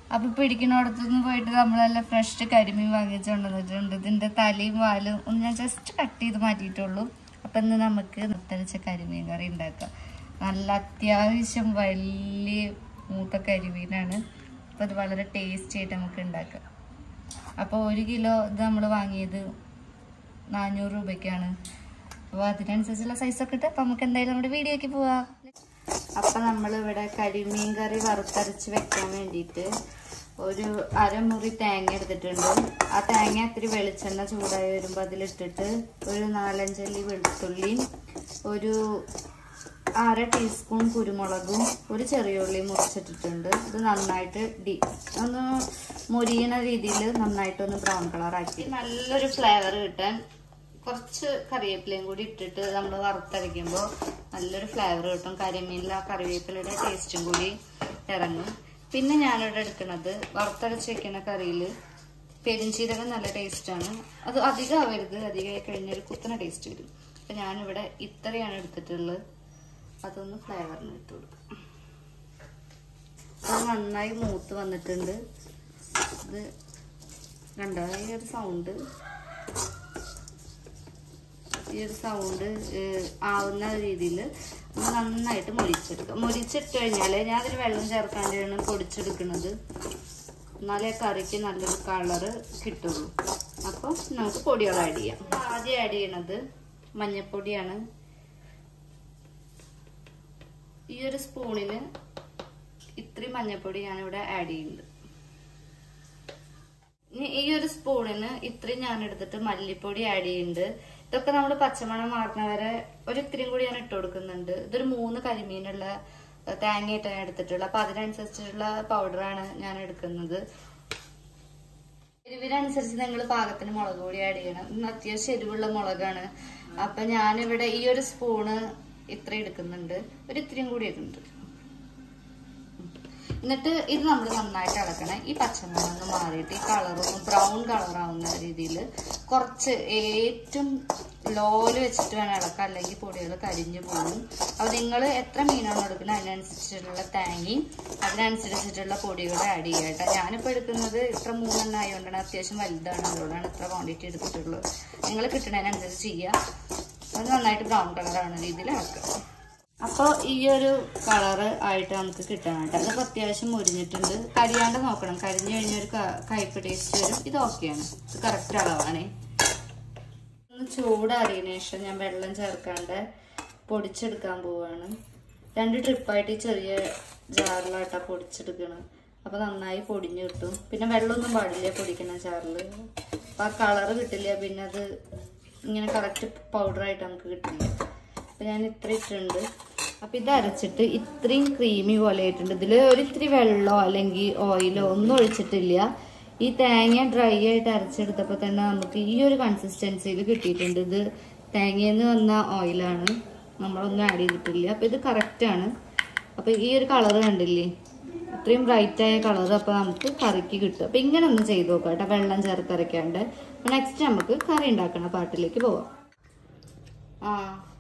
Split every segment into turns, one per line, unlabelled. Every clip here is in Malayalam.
അപ്പൊ പിടിക്കുന്നിടത്തുനിന്ന് പോയിട്ട് നമ്മളെല്ലാം ഫ്രഷ് കരിമീൻ വാങ്ങിച്ചു കൊണ്ടുവന്നിട്ടുണ്ട് ഇതിന്റെ തലയും വാലും ഒന്ന് ഞാൻ ജസ്റ്റ് കട്ട് ചെയ്ത് മാറ്റിയിട്ടുള്ളൂ അപ്പൊ ഇന്ന് നമുക്ക് നിർത്തരിച്ച കരിമീൻ കറി ഉണ്ടാക്കാം നല്ല അത്യാവശ്യം വലിയ മൂത്ത കരിമീനാണ് അപ്പൊ ഇത് വളരെ ടേസ്റ്റി ആയിട്ട് നമുക്ക് ഉണ്ടാക്കാം അപ്പോൾ ഒരു കിലോ ഇത് നമ്മൾ വാങ്ങിയത് നാനൂറ് രൂപയ്ക്കാണ് അപ്പോൾ അതിനനുസരിച്ചുള്ള സൈസൊക്കെ ഇട്ട് അപ്പം നമുക്ക് എന്തായാലും നമ്മുടെ വീഡിയോക്ക് പോവാം അപ്പം നമ്മളിവിടെ കരിമീൻ കറി വറുത്തരച്ച് വെക്കാൻ വേണ്ടിയിട്ട് ഒരു അരമുറി തേങ്ങ എടുത്തിട്ടുണ്ട് ആ തേങ്ങ ഇത്തിരി വെളിച്ചെണ്ണ ചൂടായി വരുമ്പോൾ അതിലിട്ടിട്ട് ഒരു നാലഞ്ചല്ലി വെളുത്തുള്ളി ഒരു അര ടീസ്പൂൺ കുരുമുളകും ഒരു ചെറിയ ഉള്ളി മുറിച്ചിട്ടിട്ടുണ്ട് ഇത് നന്നായിട്ട് ഡി ഒന്ന് മുരിയണ രീതിയിൽ നന്നായിട്ടൊന്ന് ബ്രൗൺ കളറാക്കി നല്ലൊരു ഫ്ലേവർ കിട്ടാൻ കുറച്ച് കറിവേപ്പിലയും കൂടി ഇട്ടിട്ട് നമ്മൾ വറുത്തരയ്ക്കുമ്പോൾ നല്ലൊരു ഫ്ലേവർ കിട്ടും കരിമീനിൽ ആ കറിവേപ്പിലയുടെ ടേസ്റ്റും കൂടി ഇറങ്ങും പിന്നെ ഞാനിവിടെ എടുക്കുന്നത് വറുത്തരച്ച് വെക്കുന്ന കറിയിൽ പെരിഞ്ചീരകം നല്ല ടേസ്റ്റാണ് അത് അധികം ആവരുത് അധികമായി കഴിഞ്ഞാൽ ഒരു കുത്തന ടേസ്റ്റ് വരും അപ്പം ഞാനിവിടെ ഇത്രയാണ് എടുത്തിട്ടുള്ളത് അതൊന്ന് ഫ്ലേവറിന് ഇട്ട് കൊടുക്കാം അത് നന്നായി മൂത്ത് വന്നിട്ടുണ്ട് ഇത് കണ്ടോ ഈ ഒരു സൗണ്ട് ഈ ഒരു സൗണ്ട് ആവുന്ന രീതിയിൽ നന്നായിട്ട് മൊരിച്ചെടുക്കുക മൊരിച്ചിട്ട് കഴിഞ്ഞാൽ ഞാൻ അതിൽ വെള്ളം ചേർക്കാണ്ടാണ് പൊടിച്ചെടുക്കുന്നത് എന്നാലേ കറിക്ക് നല്ലൊരു കളറ് കിട്ടുള്ളൂ അപ്പോൾ നമുക്ക് പൊടികൾ ആഡ് ചെയ്യാം ആദ്യം ആഡ് ചെയ്യണത് മഞ്ഞൾപ്പൊടിയാണ് ഈ ഒരു സ്പൂണിന് ഇത്രയും മഞ്ഞൾപ്പൊടി ഞാനിവിടെ ആഡ് ചെയ്യുന്നുണ്ട് ഇനി ഈ ഒരു സ്പൂണിന് ഇത്രയും ഞാൻ എടുത്തിട്ട് മല്ലിപ്പൊടി ആഡ് ചെയ്യുന്നുണ്ട് ഇതൊക്കെ നമ്മൾ പച്ചമണം മാറുന്ന വരെ ഒരു ഇത്രയും കൂടി ഞാൻ ഇട്ട് കൊടുക്കുന്നുണ്ട് ഇതൊരു മൂന്ന് കരിമീനുള്ള തേങ്ങയായിട്ട് ഞാൻ എടുത്തിട്ടുള്ളത് അപ്പൊ അതിനനുസരിച്ചുള്ള പൗഡറാണ് ഞാൻ എടുക്കുന്നത് എരിവിനനുസരിച്ച് നിങ്ങൾ പാകത്തിന് മുളക് പൊടി ആഡ് ചെയ്യണം ഇന്ന് അത്യാവശ്യം എരിവുള്ള മുളകാണ് അപ്പൊ ഞാനിവിടെ ഈ ഒരു സ്പൂണ് ഇത്ര എടുക്കുന്നുണ്ട് ഒരു ഇത്രയും കൂടി ഇടുന്നുണ്ട് എന്നിട്ട് ഇത് നമ്മൾ നന്നായിട്ട് ഇളക്കണം ഈ പച്ചമുളക് ഒന്ന് മാറിയിട്ട് ഈ കളറൊന്ന് ബ്രൗൺ കളറാവുന്ന രീതിയിൽ കുറച്ച് ഏറ്റവും ലോല് വെച്ചിട്ട് വേണം ഇളക്കാം അല്ലെങ്കിൽ പൊടികൾ കരിഞ്ഞു പോകും അപ്പോൾ നിങ്ങൾ എത്ര മീനാണ് എടുക്കുന്നത് അതിനനുസരിച്ചിട്ടുള്ള തേങ്ങയും അതിനനുസരിച്ചിട്ടുള്ള പൊടികൾ ആഡ് ചെയ്യുക കേട്ടോ ഞാനിപ്പോൾ എടുക്കുന്നത് ഇത്ര മൂന്നെണ്ണം ആയതുകൊണ്ടാണ് അത്യാവശ്യം വലുതാണ് അതുകൊണ്ടാണ് ഇത്ര ക്വാണ്ടിറ്റി എടുത്തിട്ടുള്ളത് നിങ്ങൾ കിട്ടുന്നതിനനുസരിച്ച് ചെയ്യുക അത് നന്നായിട്ട് ബ്രൗൺ കളറാവുന്ന രീതിയിൽ ഇളക്കുക അപ്പോൾ ഈ ഒരു കളറ് ആയിട്ട് നമുക്ക് കിട്ടണം കേട്ടോ അതിപ്പോൾ അത്യാവശ്യം മുരിഞ്ഞിട്ടുണ്ട് കരിയാണ്ട് നോക്കണം കരിഞ്ഞു കഴിഞ്ഞാൽ ഒരു കയ്പ് ടേസ്റ്റ് വരും ഇത് ഓക്കെയാണ് ഇത് കറക്റ്റ് അളവാണേ ഒന്ന് ചൂടാറിയതിനു ശേഷം ഞാൻ വെള്ളം ചേർക്കാണ്ട് പൊടിച്ചെടുക്കാൻ പോവാണ് രണ്ട് ട്രിപ്പായിട്ട് ഈ ചെറിയ ജാറിലാട്ടാ പൊടിച്ചെടുക്കണം അപ്പോൾ നന്നായി പൊടിഞ്ഞു കിട്ടും പിന്നെ വെള്ളമൊന്നും പാടില്ല പൊടിക്കുന്ന ജാറിൽ അപ്പോൾ ആ കളറ് കിട്ടില്ല പിന്നെ അത് ഇങ്ങനെ കറക്റ്റ് പൗഡറായിട്ട് നമുക്ക് കിട്ടില്ല അപ്പം ഞാൻ ഇത്ര ഇട്ടിട്ടുണ്ട് അപ്പം ഇത് അരച്ചിട്ട് ഇത്രയും ക്രീമി പോലെ ആയിട്ടുണ്ട് ഇതിൽ ഒരു ഇത്തിരി വെള്ളമോ അല്ലെങ്കിൽ ഓയിലോ ഒന്നും ഒഴിച്ചിട്ടില്ല ഈ തേങ്ങ ഡ്രൈ ആയിട്ട് അരച്ചെടുത്തപ്പോൾ തന്നെ നമുക്ക് ഈ ഒരു കൺസിസ്റ്റൻസിയിൽ കിട്ടിയിട്ടുണ്ട് ഇത് തേങ്ങയിൽ നിന്ന് വന്ന ഓയിലാണ് നമ്മളൊന്നും ആഡ് ചെയ്തിട്ടില്ല അപ്പം ഇത് കറക്റ്റാണ് അപ്പം ഈ ഒരു കളർ കണ്ടില്ലേ ഇത്രയും ബ്രൈറ്റ് ആയ കളർ അപ്പോൾ നമുക്ക് കറിക്ക് കിട്ടും അപ്പം ഇങ്ങനെ ഒന്ന് ചെയ്ത് നോക്കാം കേട്ടോ വെള്ളം ചേർത്ത് അരയ്ക്കാണ്ട് നെക്സ്റ്റ് നമുക്ക് കറി ഉണ്ടാക്കണ പാട്ടിലേക്ക് പോവാം ആ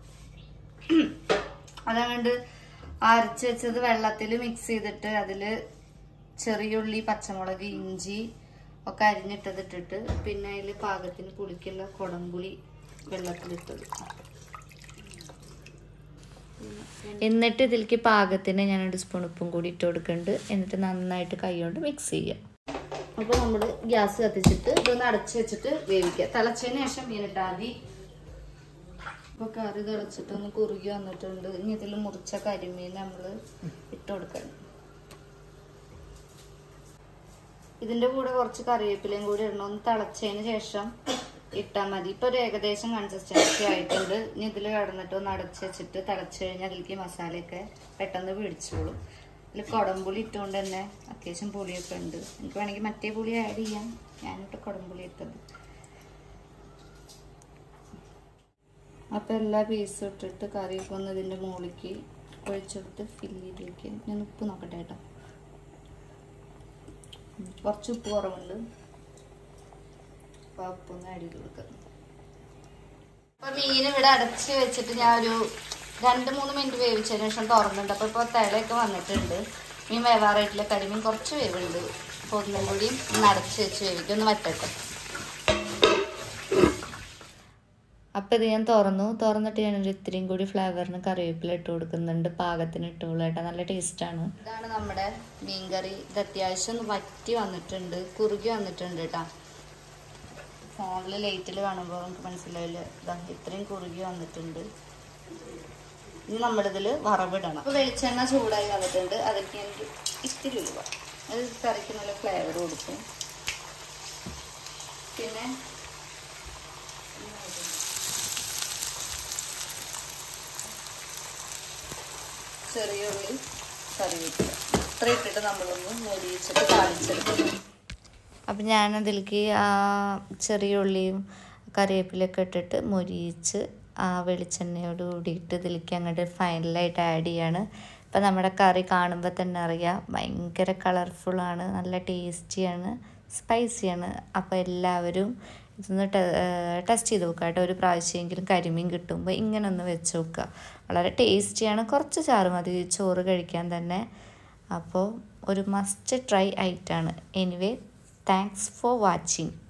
അതങ്ങണ്ട് അരച്ച് വെച്ചത് വെള്ളത്തിൽ മിക്സ് ചെയ്തിട്ട് അതിൽ ചെറിയുള്ളി പച്ചമുളക് ഇഞ്ചി ഒക്കെ അരിഞ്ഞിട്ടതിട്ടിട്ട് പിന്നെ അതിൽ പാകത്തിന് പുളിക്കുള്ള കുടംപുളി വെള്ളത്തിലിട്ടത് എന്നിട്ട് ഇതിലേക്ക് പാകത്തിന് ഞാൻ ഒരു സ്പൂൺ ഉപ്പും കൂടി ഇട്ട് കൊടുക്കുന്നുണ്ട് എന്നിട്ട് നന്നായിട്ട് കൈ കൊണ്ട് മിക്സ് ചെയ്യാം അപ്പോൾ നമ്മൾ ഗ്യാസ് കത്തിച്ചിട്ട് ഇതൊന്ന് അടച്ച് വെച്ചിട്ട് വേവിക്കുക തിളച്ചതിന് ശേഷം മീനിട്ടാൽ മതി ഇപ്പോൾ കറി തിളച്ചിട്ടൊന്ന് കുറുകി വന്നിട്ടുണ്ട് ഇനി ഇതിൽ മുറിച്ച കരിമീൻ നമ്മൾ ഇട്ട് കൊടുക്കണം ഇതിന്റെ കൂടെ കുറച്ച് കറിവേപ്പിലയും കൂടി ഇടണം ഒന്ന് തിളച്ചതിന് ശേഷം ഇട്ടാൽ മതി ഇപ്പൊ ഒരു ഏകദേശം കൺസിസ്റ്റൻസി ആയിട്ടുണ്ട് ഇനി ഇതിൽ കടന്നിട്ട് ഒന്ന് അടച്ച് വെച്ചിട്ട് തിളച്ച് കഴിഞ്ഞാൽ അതിലേക്ക് മസാലയൊക്കെ പെട്ടെന്ന് പിടിച്ചോളും ഇതിൽ കുടംപുളി ഇട്ടുകൊണ്ട് തന്നെ അത്യാവശ്യം പുളിയൊക്കെ ഉണ്ട് എനിക്ക് വേണമെങ്കിൽ മറ്റേ പുളി ആഡ് ചെയ്യാം ഞാനിട്ട് കുടംപുളി ഇട്ടത് അപ്പം എല്ലാ പീസും ഇട്ടിട്ട് കറിയൊക്കെ ഒന്ന് ഇതിൻ്റെ മുകളിലേക്ക് ഒഴിച്ചെടുത്ത് ഫില്ല് ചെയ്ത് വെക്കുക ഞാൻ ഉപ്പ് നോക്കട്ടെ കേട്ടോ ഉം, കുറച്ച് ഉപ്പ് കുറവുണ്ട് അപ്പോൾ ആ ഉപ്പൊന്ന് ആഡ് ചെയ്ത് കൊടുക്കുക അപ്പം മീൻ ഇവിടെ അടച്ച് വെച്ചിട്ട് ഞാൻ ഒരു രണ്ട് മൂന്ന് മിനിറ്റ് വേവിച്ചതിന് ശേഷം തുറന്നിട്ട് അപ്പോൾ ഇപ്പോൾ തിളയൊക്കെ വന്നിട്ടുണ്ട് മീൻ വേവാറായിട്ടില്ല കരിമീൻ കുറച്ച് വേവുണ്ട് അപ്പോൾ ഒന്നും കൂടി നടച്ച് വെച്ച് വേവിക്കും ഒന്ന് വറ്റട്ടെ അപ്പം ഇത് ഞാൻ തുറന്നു തുറന്നിട്ട് ഞാനൊരു ഇത്തിരിയും കൂടി ഫ്ലേവറിന് കറിവേപ്പില ഇട്ട് കൊടുക്കുന്നുണ്ട് പാകത്തിന് ഇട്ടുള്ളൂ കേട്ടോ നല്ല ടേസ്റ്റാണ് ഇതാണ് നമ്മുടെ മീൻകറി ഇത് അത്യാവശ്യം ഒന്ന് വറ്റി വന്നിട്ടുണ്ട് കുറുകി വന്നിട്ടുണ്ട് കേട്ടോ ഫോണിൽ ലൈറ്റിൽ കാണുമ്പോൾ നമുക്ക് മനസ്സിലാവില്ല ഇതാ ഇത്രയും കുറുകി വന്നിട്ടുണ്ട് ഇനി നമ്മളിതിൽ വറവിടണം അപ്പോൾ വെളിച്ചെണ്ണ ചൂടായി വന്നിട്ടുണ്ട് അതിലേക്ക് ഞാൻ ഒരു ഇത്തിരി ഉലുവ അത് കറിക്ക് നല്ല ഫ്ലേവർ കൊടുക്കും പിന്നെ ചെറിയ ഉള്ളി കറിവേപ്പില ഇത്ര ഇട്ടിട്ട് നമ്മളൊന്ന് മൊരിയിച്ചിട്ട് താളിച്ചെടുക്കും അപ്പം ഞാനതിലേക്ക് ആ ചെറിയ ഉള്ളിയും കറിവേപ്പിലൊക്കെ ഇട്ടിട്ട് മൊരിയിച്ച് ആ വെളിച്ചെണ്ണയോട് കൂടിയിട്ട് ഇതിലേക്ക് അങ്ങോട്ട് ഫൈനലായിട്ട് ആഡ് ചെയ്യാണ് ഇപ്പം നമ്മുടെ കറി കാണുമ്പോൾ തന്നെ അറിയാം ഭയങ്കര കളർഫുള്ളാണ് നല്ല ടേസ്റ്റിയാണ് സ്പൈസിയാണ് അപ്പോൾ എല്ലാവരും ഇതൊന്ന് ടെസ്റ്റ് ചെയ്ത് നോക്കുക കേട്ടോ ഒരു പ്രാവശ്യമെങ്കിലും കരിമീൻ കിട്ടുമ്പോൾ ഇങ്ങനെ ഒന്ന് വെച്ച് നോക്കുക വളരെ ടേസ്റ്റിയാണ് കുറച്ച് ചാറ് മതി ചോറ് കഴിക്കാൻ തന്നെ അപ്പോൾ ഒരു മസ്റ്റ് ട്രൈ ഐറ്റാണ് എനിവേ താങ്ക്സ് ഫോർ വാച്ചിങ്